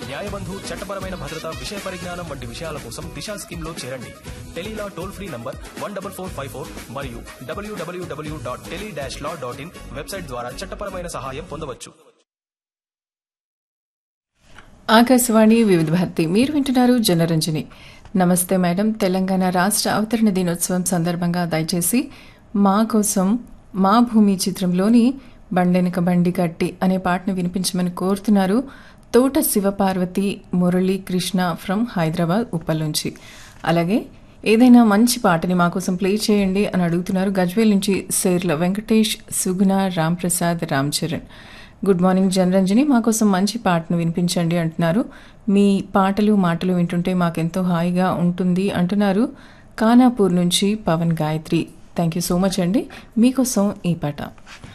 న్యాయబంధు చట్టపరమైన భద్రత విషయ పరిజ్ఞానం వంటి విషయాల కోసం దిశా స్కీమ్ లో చేరండి tele law toll free number one double four five four మరియు WWW dot tele dash law dot in website ద్వారా చట్టపరమైన సహాయం పొందవచ్చు ఆకాశవాణి వివిధ భారతి మీరు వింటున్నారు జనరంజని నమస్తే మేడం తెలంగాణ రాష్ట్ర అవతరణ దినోత్సవం సందర్భంగా దయచేసి మా కోసం మా భూమి చిత్రంలోని బండెనక బండి కట్టి అనే పాటను వినిపించమని కోరుతున్నారు తోట శివపార్వతి మురళీ కృష్ణ ఫ్రమ్ హైదరాబాద్ ఉప్పల్ నుంచి అలాగే ఏదైనా మంచి పాటని మా కోసం ప్లే చేయండి అని అడుగుతున్నారు గజ్వేల్ నుంచి సేర్ల వెంకటేష్ సుగుణ రామ్ ప్రసాద్ రామ్ చరణ్ గుడ్ మార్నింగ్ జనరంజని మా కోసం మంచి పాటను వినిపించండి అంటున్నారు మీ పాటలు మాటలు వింటుంటే మాకెంతో హాయిగా ఉంటుంది అంటున్నారు కానాపూర్ నుంచి Pavan Gayathri thank you so much అండి మీకోసం ఈ పాట